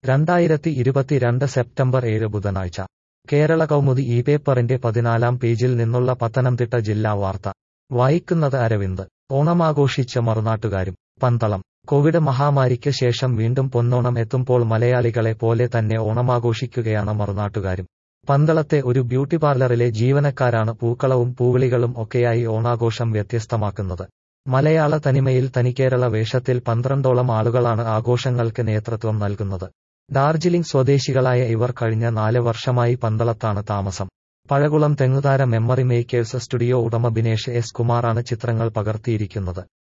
രണ്ടായിരത്തി ഇരുപത്തിരണ്ട് സെപ്റ്റംബർ ഏഴ് ബുധനാഴ്ച കേരള കൗമുദി ഈ പേപ്പറിന്റെ പതിനാലാം പേജിൽ നിന്നുള്ള പത്തനംതിട്ട ജില്ലാ വാർത്ത വായിക്കുന്നത് അരവിന്ദ് ഓണമാഘോഷിച്ച മറുനാട്ടുകാരും പന്തളം കോവിഡ് മഹാമാരിക്ക് ശേഷം വീണ്ടും പൊന്നോണം എത്തുമ്പോൾ മലയാളികളെ പോലെ തന്നെ ഓണമാഘോഷിക്കുകയാണ് മറുനാട്ടുകാരും പന്തളത്തെ ഒരു ബ്യൂട്ടി പാർലറിലെ ജീവനക്കാരാണ് പൂക്കളവും പൂവിളികളും ഒക്കെയായി ഓണാഘോഷം വ്യത്യസ്തമാക്കുന്നത് മലയാള തനിമയിൽ തനിക്കേരള വേഷത്തിൽ പന്ത്രണ്ടോളം ആളുകളാണ് ആഘോഷങ്ങൾക്ക് നേതൃത്വം നൽകുന്നത് ഡാർജിലിംഗ് സ്വദേശികളായ ഇവർ കഴിഞ്ഞ നാല് വർഷമായി പന്തളത്താണ് താമസം Pazhakulam Thenguthara memory makers studio ഉടമ ബിനേഷ് എസ് കുമാറാണ് ചിത്രങ്ങൾ പകർത്തിയിരിക്കുന്നത്